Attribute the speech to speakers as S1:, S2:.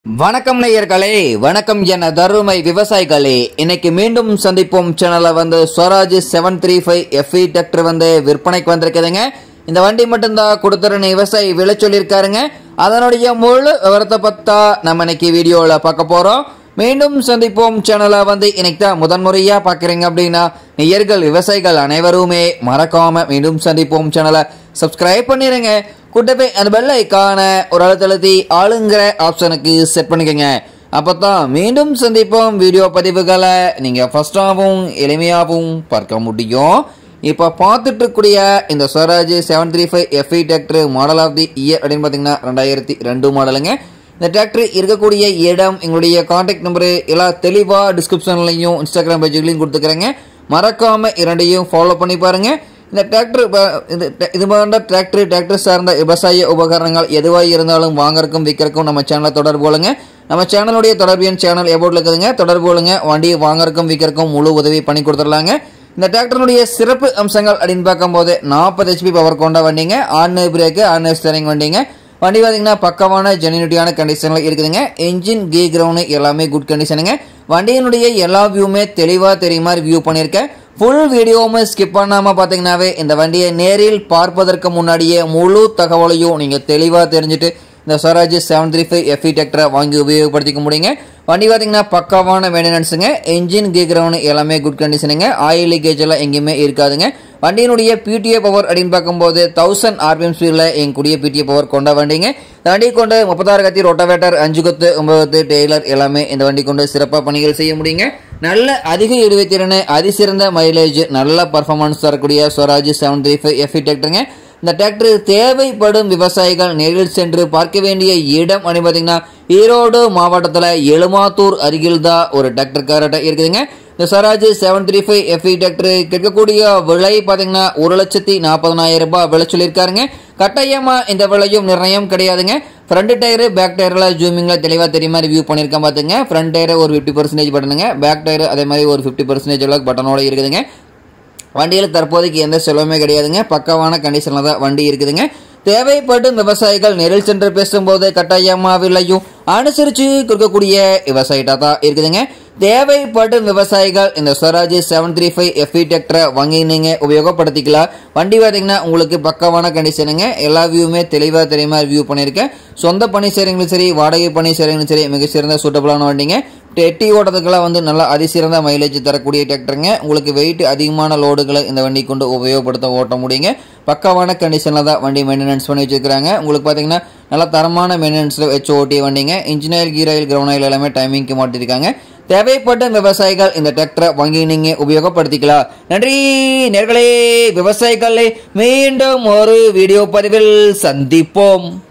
S1: வணக்கம் நேயர்களே வணக்கம் என தருமை விவசாயிகளே இன்னைக்கு மீண்டும் சந்திப்போம் சேனல்ல வந்து Swaraj seven three five FE tractor வந்து விற்பனைக்கு வந்திருக்குதுங்க இந்த வண்டி மட்டும்தான் கொடுத்துருன்னு விவசாயி விலை சொல்லியிருக்காருங்க அதனுடைய முழு விவரத்தை பத்தா நம்ம இன்னைக்கு வீடியோவில் பார்க்க போறோம் மீண்டும் சந்திப்போம் சேனலை வந்து இன்னைக்கு தான் முதன்முறையா பார்க்குறீங்க அப்படின்னா நேயர்கள் விவசாயிகள் அனைவருமே மறக்காம மீண்டும் சந்திப்போம் சேனலை சப்ஸ்கிரைப் பண்ணிடுங்க கூட்டப்பே அந்த பெல் ஐக்கான ஒரு அழுத்தழுத்தி ஆளுங்கிற ஆப்ஷனுக்கு செட் பண்ணிக்கோங்க அப்போ தான் மீண்டும் சந்திப்போம் வீடியோ பதிவுகளை நீங்கள் ஃபஸ்ட்டாகவும் எளிமையாகவும் பார்க்க முடியும் இப்போ பார்த்துட்டு இருக்கக்கூடிய இந்த Swaraj seven three five FE tractor model of the year அப்படின்னு பார்த்தீங்கன்னா ரெண்டாயிரத்தி ரெண்டு மாடலுங்க இந்த டிராக்டர் இருக்கக்கூடிய இடம் எங்களுடைய காண்டாக்ட் நம்பரு எல்லாம் தெளிவாக டிஸ்கிரிப்ஷன்லையும் இன்ஸ்டாகிராம் பேஜ்லையும் கொடுத்துக்கிறேங்க மறக்காமல் இரண்டையும் ஃபாலோ பண்ணி பாருங்கள் இந்த டிராக்டர் இது இது மாதிரி டிராக்டர் டிராக்டர் சார்ந்த விவசாய உபகரணங்கள் எதுவாக இருந்தாலும் வாங்கறக்கும் விற்கிறக்கும் நம்ம சேனலை தொடர்பு கொள்ளுங்க நம்ம சேனலுடைய தொடர்பு எண் சேனல் எபோட்டில் இருக்குதுங்க தொடர்பு கொள்ளுங்க வண்டியை வாங்கறக்கும் விற்கிறக்கும் முழு உதவி பண்ணி கொடுத்துடலாங்க இந்த டிராக்டருடைய சிறப்பு அம்சங்கள் அப்படின்னு பார்க்கும்போது நாற்பது ஹெச்பி பவர் கொண்ட வண்டிங்க ஆர்னு பிரேக்கு ஆர்னு ஸ்டரிங் வண்டிங்க வண்டி பார்த்தீங்கன்னா பக்கமான ஜெனினிட்டியான கண்டிஷனில் இருக்குதுங்க என்ஜின் கீ கிரவுண்டு எல்லாமே குட் கண்டிஷனுங்க வண்டியினுடைய எல்லா வியூமே தெளிவாக தெரியுற மாதிரி வியூ பண்ணியிருக்கேன் ஃபுல் வீடியோவுமே ஸ்கிப் பண்ணாமல் பார்த்தீங்கன்னாவே இந்த வண்டியை நேரில் பார்ப்பதற்கு முன்னாடியே முழு தகவலையும் நீங்கள் தெளிவாக தெரிஞ்சுட்டு இந்த Swaraj seven three five FE டிராக்டரை வாங்கி உபயோகப்படுத்திக்க முடியுங்க வண்டி பார்த்தீங்கன்னா பக்காவான மெயின்டெனன்ஸுங்க என்ஜின் கீக்ரவுண்ட் எல்லாமே குட் கண்டிஷனுங்க ஆயில் லீக்கேஜ் எல்லாம் எங்கேயுமே இருக்காதுங்க வண்டியினுடைய பிடிஏ பவர் அப்படின்னு பார்க்கும்போது தௌசண்ட் ஆர்பிஎம் ஸ்பீடில் எங்கூடிய பிடிஏ பவர் கொண்ட வண்டிங்க இந்த வண்டி கொண்டு முப்பத்தாறு கத்தி ரொட்டவேட்டர் அஞ்சு கொத்து ஒன்பது டெய்லர் எல்லாமே இந்த வண்டி கொண்டு சிறப்பாக பணிகள் செய்ய முடியுங்க நல்ல அதிக இடுவைத்திறன் அதிசிறந்த மைலேஜ் நல்ல பர்ஃபார்மன்ஸ் தரக்கூடிய Swaraj seven three five FE டிராக்டருங்க இந்த டிராக்டர் தேவைப்படும் விவசாயிகள் நேரில் சென்று பார்க்க வேண்டிய இடம் அப்படின்னு பார்த்தீங்கன்னா ஈரோடு மாவட்டத்தில் எழுமாத்தூர் அருகில் தான் ஒரு டிராக்டர் காரட்டை இருக்குதுங்க இந்த Swaraj seven three five FE tractor கேட்கக்கூடிய விலை பார்த்தீங்கன்னா ஒரு லட்சத்தி நாற்பதனாயிரம் ரூபாய் விலை சொல்லியிருக்காருங்க கட்டாயமாக இந்த விலையும் நிர்ணயம் கிடையாதுங்க ஃப்ரண்ட் டயரு பேக் டயரில் ஜூமிங்கில் தெளிவாக தெரியுமா ரிவ்யூ பண்ணியிருக்கேன் பார்த்துங்க ஃப்ரண்ட் டயரு ஒரு ஃபிஃப்டி பர்சன்டேஜ் பட்டனுங்க பேக் டயரு அதே மாதிரி ஒரு ஃபிஃப்டி பர்சன்டேஜ் அளவுக்கு பட்டனோட இருக்குதுங்க வண்டியில் தற்போதைக்கு எந்த செலவுமே கிடையாதுங்க பக்கவான கண்டிஷனில் தான் வண்டி இருக்குதுங்க தேவைப்படும் விவசாயிகள் நேரில் சென்று பேசும்போது கட்டாயமா விலையும் அனுசரித்து கொடுக்கக்கூடிய விவசாயிட்டா தான் இருக்குதுங்க தேவைப்படும் விவசாயிகள் இந்த Swaraj seven three five FE டிராக்டரை வாங்கி நீங்கள் உபயோகப்படுத்திக்கலாம் வண்டி பார்த்தீங்கன்னா உங்களுக்கு பக்கவான கண்டிஷனுங்க எல்லா வியூவுமே தெளிவாக தெரியுமா வியூ பண்ணியிருக்கேன் சொந்த பணி செய்கிறவங்களும் சரி வாடகை பணி செய்கிறவங்களும் சரி மிக சிறந்த சூட்டபிளான வண்டிங்க எட்டி ஓட்டத்துக்கெல்லாம் வந்து நல்லா அதிசிறந்த மைலேஜ் தரக்கூடிய டிராக்டருங்க உங்களுக்கு வெயிட் அதிகமான லோடுகளை இந்த வண்டி கொண்டு உபயோகப்படுத்த ஓட்ட முடியுங்க பக்காவான கண்டிஷனில் தான் வண்டி மெயின்டெனன்ஸ் பண்ணி வச்சிருக்காங்க உங்களுக்கு பார்த்தீங்கன்னா நல்ல தரமான மெயின்டெனன்ஸில் வச்சு ஓட்டிய வண்டிங்க engineer gear oil ground oil எல்லாமே டைமிங்க்கு மாட்டிருக்காங்க தேவைப்பட்ட விவசாயிகள் இந்த டிராக்டரை வாங்கி நீங்க உபயோகப்படுத்திக்கலாம் நன்றி நேர்களே விவசாயிகளே மீண்டும் ஒரு வீடியோ பதிவில் சந்திப்போம்